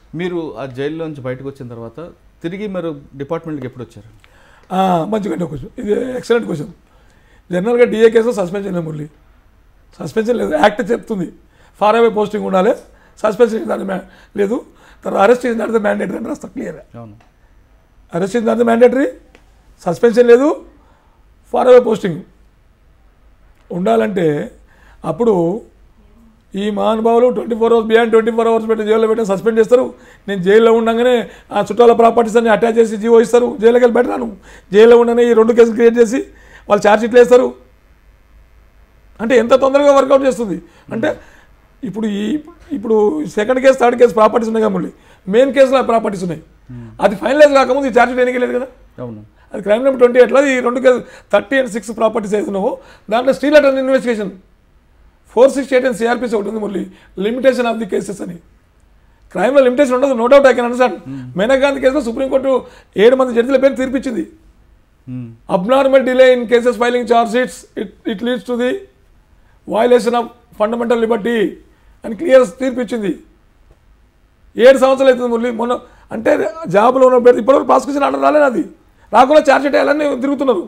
మీరు ఆ జైల్లో నుంచి బయటకు వచ్చిన తర్వాత తిరిగి మీరు డిపార్ట్మెంట్కి ఎప్పుడు వచ్చారు ఆ, మంచిగా క్వశ్చన్ ఇది ఎక్సలెంట్ క్వశ్చన్ జనరల్గా డిఏ కేసులో సస్పెన్షన్ లేదు మురళి సస్పెన్షన్ లేదు యాక్ట్ చెప్తుంది ఫార్ అవే పోస్టింగ్ ఉండాలి సస్పెన్షన్ దాని మ్యా లేదు తర్వాత అరెస్ట్ చేసిన దాంట్లో మ్యాండేటరీ అని రాస్తా క్లియర్ అవును అరెస్ట్ చేసిన దాంట్లో మ్యాండేటరీ సస్పెన్షన్ లేదు ఫార్ అవే పోస్టింగ్ ఉండాలంటే అప్పుడు ఈ మహానుభావులు twenty four hours beyond twenty four hours పెట్టి జైల్లో పెట్టి సస్పెండ్ చేస్తారు నేను జైల్లో ఉండగానే ఆ చుట్టాల ప్రాపర్టీస్ అన్ని అటాచ్ చేసి జీవో ఇస్తారు జైలుకి వెళ్ళి బయట రాను జైల్లో ఉండగానే ఈ రెండు కేసులు క్రియేట్ చేసి వాళ్ళు ఛార్జ్ షీట్లు వేస్తారు అంటే ఎంత తొందరగా వర్కౌట్ చేస్తుంది అంటే ఇప్పుడు ఈ ఇప్పుడు second case third case properties ఉన్నాయి కాబట్టి మెయిన్ కేసులో ప్రాపర్టీస్ ఉన్నాయి అది ఫైనలైజ్ కాకముందు ఈ ఛార్జ్ షీట్ ఎన్నిక లేదు కదా అవును అది క్రైమ్ నెంబర్ ట్వంటీ ఎట్లా ఈ రెండు case thirty and six properties వేస్తున్నావు దాంట్లో still attend investigation four sixty eight and CrPC ఒకటి ఉంది మళ్ళీ లిమిటేషన్ ఆఫ్ ది కేసెస్ అని క్రైమ్లో లిమిటేషన్ ఉండదు no doubt I can understand Maneka Gandhi కేసులో సుప్రీంకోర్టు ఏడు మంది జడ్జిల పేరు తీర్పిచ్చింది hmm. Abnormal delay in cases filing charge sheets it it leads to the violation of fundamental liberty అని క్లియర్ తీర్పిచ్చింది ఏడు సంవత్సరాలు అవుతుంది మురళి మొన్న అంటే జాబ్లో ఉన్న పేరు ఇప్పటివరకు ప్రాసిక్యూషన్ ఆర్డర్ రాలేదు అది రాకుండా ఛార్జ్ షీట్ వేయాలని తిరుగుతున్నారు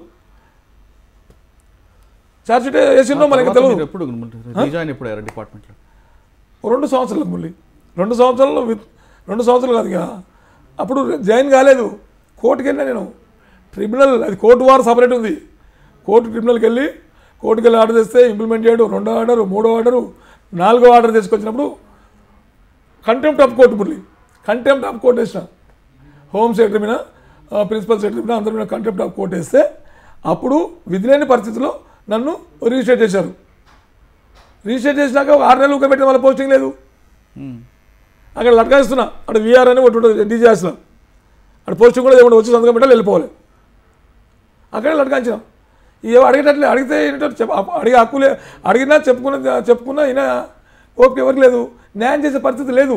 ఛార్జ్ షీట్ వేసిందో మనకి తర్వాత తెలియదు మీరు ఎప్పుడు రీజాయిన్ ఎప్పుడు అయ్యారు డిపార్ట్మెంట్లో రెండు సంవత్సరాలు మళ్ళీ రెండు సంవత్సరాలు విత్ రెండు సంవత్సరాలు కాదు ఇక అప్పుడు జాయిన్ కాలేదు కోర్టుకి వెళ్ళినా నేను ట్రిబ్యునల్ అది కోర్టు వారు సపరేట్ ఉంది కోర్టు ట్రిబ్యునల్కి వెళ్ళి కోర్టుకి వెళ్ళి ఆర్డర్ తెస్తే ఇంప్లిమెంట్ చేయడం రెండో ఆర్డరు మూడో ఆర్డరు నాలుగో ఆర్డర్ తీసుకొచ్చినప్పుడు contempt of court Murali contempt of court వేసిన హోమ్ సెక్రటరీ మీద ప్రిన్సిపల్ సెక్రటరీ మీద అందరి మీద కంటెంప్ట్ ఆఫ్ కోర్టు వేస్తే అప్పుడు విధిలేని పరిస్థితిలో నన్ను రిజిస్టర్ చేశారు రిజిస్టర్ చేసినాక ఒక ఆరు నెలలు పెట్టిన వాళ్ళ పోస్టింగ్ లేదు మ్మ్. అక్కడ లట్కాయిస్తున్నా అక్కడ విఆర్ అని ఒకటి ఉంటుంది డీజీఎస్లో అక్కడ పోస్టింగ్ కూడా ఏమన్నా వచ్చి సంతకం పెట్టాలి వెళ్ళిపోవాలి అక్కడే లట్కాయించిన ఏవో అడిగేటట్లే అడిగితే ఏంటో చెప్ప అడిగే హక్కులే అడిగినా చెప్పుకున్న చెప్పుకున్నా అయినా ఓపిక ఎవరికి లేదు న్యాయం చేసే పరిస్థితి లేదు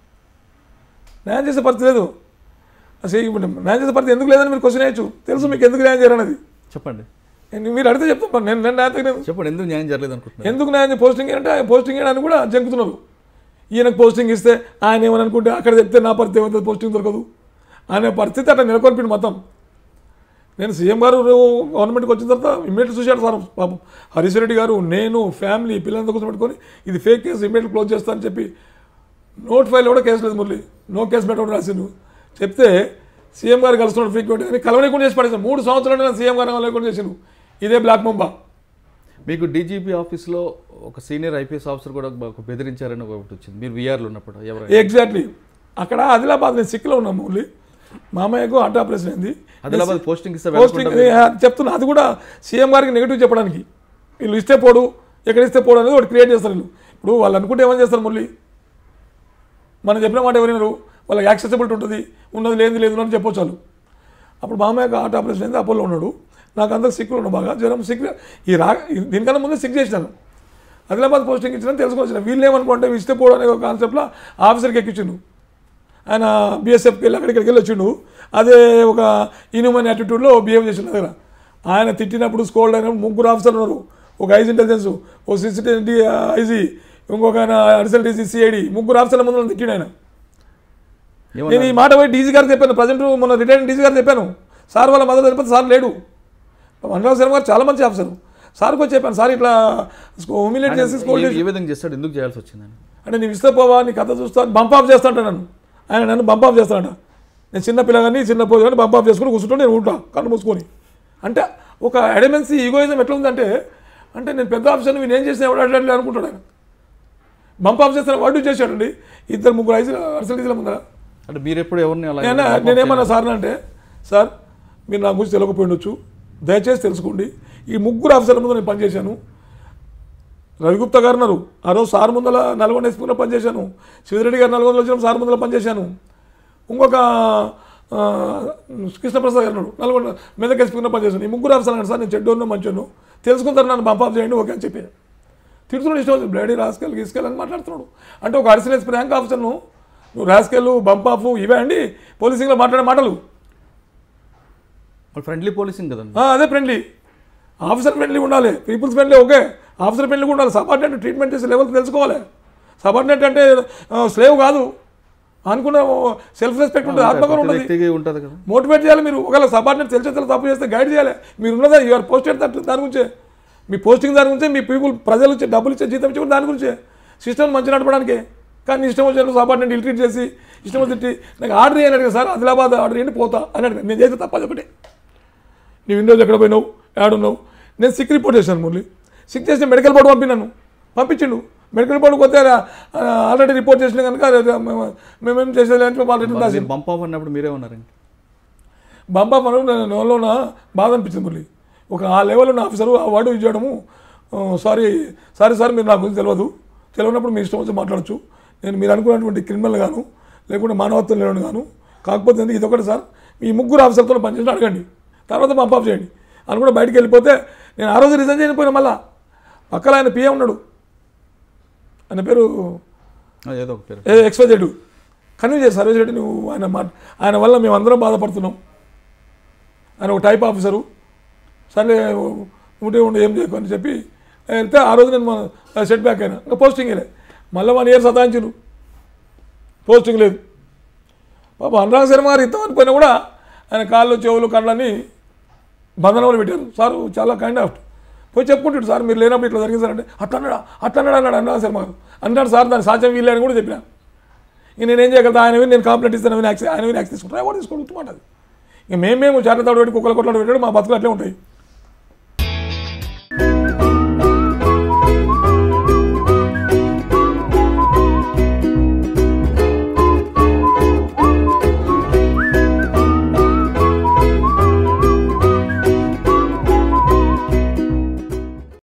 న్యాయం చేసే పరిస్థితి లేదు అసలు ఇప్పుడు న్యాయం చేసే పరిస్థితి ఎందుకు లేదని మీరు క్వశ్చన్ వేయచ్చు తెలుసు మీకు ఎందుకు న్యాయం చేయాలన్నది చెప్పండి నేను- మీరు అడిగితే చెప్తాను నేను నేను న్యాయం నేను చెప్పండి ఎందుకు న్యాయం జరగలేదు అనుకుంటున్నారు ఎందుకు న్యాయం పోస్టింగ్ అంటే ఆయన పోస్టింగ్ చేయడానికి కూడా జంకుతున్నారు ఈయనకు పోస్టింగ్ ఇస్తే ఆయన ఏమని అనుకుంటే అక్కడ చెప్తే నా పరిస్థితి ఏమవుతుంది పోస్టింగ్ దొరకదు అనే పరిస్థితి అట్లా నెలకొల్పింది మొత్తం నేను సీఎం గారు గవర్నమెంట్కి వచ్చిన తర్వాత ఇమ్మీడియట్ చూశాడు సార్ పాపం హరీష్ రెడ్డి గారు నేను ఫ్యామిలీ పిల్లలంతా కోసం పెట్టుకొని ఇది ఫేక్ కేసు ఇమ్మీడియట్ క్లోజ్ చేస్తా అని చెప్పి నోట్ ఫైల్ కూడా కేసు లేదు మురళి నో కేసు పెట్టడం రాసిండు చెప్తే సీఎం గారు కలుస్తున్నాడు ఫ్రీక్వెంట్ కానీ కలవలేకుండా చేసి పడేసాను మూడు సంవత్సరాలు నేను సీఎం గారు కలవలేకుండా చేసిండు ఇదే బ్లాక్ ముంబా మీకు డీజీపీ ఆఫీస్లో ఒక సీనియర్ ఐపీఎస్ ఆఫీసర్ కూడా ఒక బెదిరించారని ఒకటి వచ్చింది మీరు విఆర్లో ఉన్నప్పుడు ఎవరైనా ఎగ్జాక్ట్లీ అక్కడ ఆదిలాబాద్ నేను సిక్లో ఉన్నాం ఓన్లీ మామయ్యకు హార్ట్ ఆపరేషన్ అయింది ఆదిలాబాద్ పోస్టింగ్ ఇస్తే పోస్టింగ్ వెళ్ళకుండా చెప్తున్నా అది కూడా సీఎం గారికి నెగిటివ్ చెప్పడానికి వీళ్ళు ఇస్తే పోడు ఎక్కడ ఇస్తే పోడు అనేది ఒకటి క్రియేట్ చేస్తారు వీళ్ళు ఇప్పుడు వాళ్ళు అనుకుంటే ఏమని చేస్తారు మురళి మనం చెప్పిన మాట ఎవరైనా వాళ్ళకి యాక్సెసిబిలిటీ ఉంటుంది ఉన్నది లేదు లేదు అని చెప్పొచ్చు వాళ్ళు అప్పుడు మామయ్యకు హార్ట్ ఆపరేషన్ అయింది అపోలో ఉన్నాడు నాకు అందరికి సిక్కులు ఉన్నాడు బాగా జ్వరం సిక్ ఈ రా దీనికన్నా ముందే సిక్ చేసినాను ఆదిలాబాద్ పోస్టింగ్ ఇచ్చిన తెలుసుకొచ్చిన వీళ్ళు ఏమనుకుంటే ఇస్తే పోవడం అనే ఒక కాన్సెప్ట్లో ఆఫీసర్కి ఎక్కించిండు ఆయన బీఎస్ఎఫ్కి వెళ్ళి అక్కడికి వెళ్ళి వచ్చిండు అదే ఒక ఇన్హ్యూమన్ యాటిట్యూడ్లో బిహేవ్ చేసిండు దగ్గర ఆయన తిట్టినప్పుడు స్కోల్డ్ అయినప్పుడు ముగ్గురు ఆఫీసర్లు ఉన్నారు ఒక ఐజ్ ఇంటెలిజెన్స్ ఓ సిసిటీ ఐజీ ఇంకొక ఆయన అడిషనల్ డీసీ సిఐడి ముగ్గురు ఆఫీసర్ల ముందు నన్ను తిట్టిండు ఆయన ఏమన్నా నేను ఈ మాట పోయి డీజీ గారికి చెప్పాను ప్రజెంట్ మొన్న రిటైర్డ్ డీజీ గారికి చెప్పాను సార్ వాళ్ళ మదర్ చనిపోతే సార్ లేడు అనురాగ్ శర్మ గారు చాలా మంచి ఆఫీసర్ సార్కి వచ్చి చెప్పాను సార్ ఇట్లా హ్యూమిలేట్ చేసి స్కోల్డ్ ఏ- ఏ విధంగా చేస్తాడు ఎందుకు చేయాల్సి వచ్చిందని అంటే నీవు ఇస్తే పోవా నీ కథ చూస్తా బంప్ ఆఫ్ చేస్తాంట నన్ను ఆయన నన్ను బంప్ ఆఫ్ చేస్తాడంట నేను చిన్న పిల్లగాని చిన్న పోజు కానీ బంప్ ఆఫ్ చేసుకుని కూర్చుంటే నేను ఉంటా కళ్ళు మూసుకొని అంటే ఒక ఎడమెన్సీ ఈగోయిజం ఎట్లా ఉందంటే అంటే నేను పెద్ద ఆఫీసర్ని నేను ఏం చేసిన ఎవడు అడ్డాలి అనుకుంటాడు ఆయన బంప్ ఆఫ్ చేస్తాను వాడు చేశాడండి ఇద్దరు ముగ్గురు ఐదు అరసలు ముందర అంటే మీరు ఎప్పుడు ఎవరిని అలా నేను నేనేమన్నా సార్ అంటే సార్ మీరు నా గురించి తెలియకపోయిండొచ్చు దయచేసి తెలుసుకోండి ఈ ముగ్గురు ఆఫీసర్ల ముందు నేను పనిచేశాను రవిగుప్తా గారు ఉన్నారు ఆ రోజు సార్ ముందల నల్గొండ ఎస్పీలో పనిచేశాను శివరెడ్డి గారు నల్గొండలో వచ్చిన సార్ ముందల పనిచేశాను ఇంకొక ఆ, కృష్ణప్రసాద్ గారు ఉన్నాడు నల్గొండ మెదక్ ఎస్పీలో పనిచేశాను ఈ ముగ్గురు ఆఫీసర్లు అన్నారు సార్ నేను చెడ్డోను మంచోను తెలుసుకుంటారు నన్ను బంప్ ఆఫ్ చేయండి ఓకే అని చెప్పాను తిడుతున్నాడు ఇష్టం వచ్చింది బ్లేడీ రాస్కెల్ గీస్కెల్ అని మాట్లాడుతున్నాడు అంటే ఒక అడిషనల్ ఎస్పీ ర్యాంక్ ఆఫీసర్ను నువ్వు రాస్కెల్ బంప్ ఆఫ్ ఇవే అండి పోలీసింగ్లో మాట్లాడే మాటలు ఫ్రెండ్లీ పోలీసింగ్ కదండి ఆ, అదే ఫ్రెండ్లీ ఆఫీసర్ ఫ్రెండ్లీ ఉండాలి peoples friendly okay officer friendly ఉండాలి సబార్డినేట్ ట్రీట్మెంట్ చేసే లెవెల్ తెలుసుకోవాలి సబార్డినేట్ అంటే స్లేవ్ కాదు అనుకున్న సెల్ఫ్ రెస్పెక్ట్ ఉంటుంది ఆత్మగౌరవం ప్రతి ఉంటుంది వ్యక్తికి ఉంటుంది కదా మోటివేట్ చేయాలి మీరు ఒకవేళ సబార్డినేట్ తెలిసి తెలిసి తప్పు చేస్తే గైడ్ చేయాలి మీరు ఉన్నదా యూఆర్ పోస్టెడ్ దాని దాని గురించే మీ పోస్టింగ్ దాని గురించే మీ పీపుల్ ప్రజలు ఇచ్చే డబ్బులు ఇచ్చే జీతం ఇచ్చే కూడా దాని గురించే సిస్టమ్ మంచి నడపడానికే కానీ ఇష్టం వచ్చినట్టు సబార్డినేట్ ఇల్ట్రీట్ చేసి ఇష్టం వచ్చి నాకు ఆర్డర్ చేయని అడిగా సార్ ఆదిలాబాద్ ఆర్డర్ ఏంటి పోతా అని అడిగాను నేను చేస్తే తప్ప చెప్పండి నీ విండోస్ ఎక్కడ పోయినావు ఏడున్నావు నేను సిక్ రిపోర్ట్ చేశాను మురళి సిక్ చేసి మెడికల్ బోర్డు పంపినాను పంపించిండు మెడికల్ బోర్డుకి వస్తే ఆల్రెడీ రిపోర్ట్ చేసిన కనుక మేము- మేమేం చేసేది అని చెప్పి ఆల్రెడీ రాసి బంప్ ఆఫ్ అన్నప్పుడు మీరే ఉన్నారండి బంపా మనం నెలలో నా బాధ అనిపించింది మళ్ళీ ఒక ఆ లెవెల్ ఉన్న ఆఫీసరు ఆ వాడు ఇది చేయడము సారీ సారీ సార్ మీరు నా గురించి తెలియదు తెలియనప్పుడు మీ ఇష్టం వచ్చి మాట్లాడచ్చు నేను మీరు అనుకున్నటువంటి క్రిమినల్ గాను లేకుంటే మానవత్వం లేని గాను కాకపోతే ఏంది, ఇది ఒకటి సార్ మీ ముగ్గురు ఆఫీసర్తో పనిచేసి అడగండి తర్వాత బంప్ ఆఫ్ చేయండి అని కూడా బయటికి వెళ్ళిపోతే నేను ఆ రోజు రిజైన్ చేయకపోయినా మళ్ళా పక్కన ఆయన పిఏ ఉన్నాడు ఆయన పేరు ఆ, ఏదో ఒక పేరు ఏ ఎక్స్వైజెడ్ కన్వీన్ చేసి సర్వేస్ రెడ్డి నువ్వు ఆయన మాట ఆయన వల్ల మేము అందరం బాధపడుతున్నాం ఆయన ఒక టైప్ ఆఫీసరు సరే ఉంటే ఉండి ఏం చేయకు అని చెప్పి వెళ్తే ఆ రోజు నేను సెట్ బ్యాక్ అయినా ఇంకా పోస్టింగ్ లే మళ్ళీ వన్ ఇయర్ సతాయించును పోస్టింగ్ లేదు పాప అనురాగ్ శర్మ గారు ఇద్దాం అనిపోయినా కూడా ఆయన కాళ్ళు చెవులు కళ్ళని బంధనంలో పెట్టారు సార్ చాలా కైండ్ ఆఫ్ పోయి చెప్పుకుంటాడు సార్ మీరు లేనప్పుడు ఇట్లా జరిగింది సార్ అంటే అట్లా అన్నాడా అట్లా అన్నాడు అన్నాడు అనురాగ్ శర్మ గారు అన్నాడు సార్ దాని సాధ్యం వీళ్ళే అని కూడా చెప్పిన ఇక నేనేం చేయగలుగుతా ఆయన విని నేను కంప్లైంట్ ఇస్తాను ఆయన విని యాక్సెస్ ఆయన విని యాక్సెస్ తీసుకుంటాను కూడా తీసుకోవడం అది ఇక మేము మేము చేతతాడు పెట్టి కుక్కల కొట్లాడు పెట్టాడు మా బతుకులు అట్లే ఉంటాయి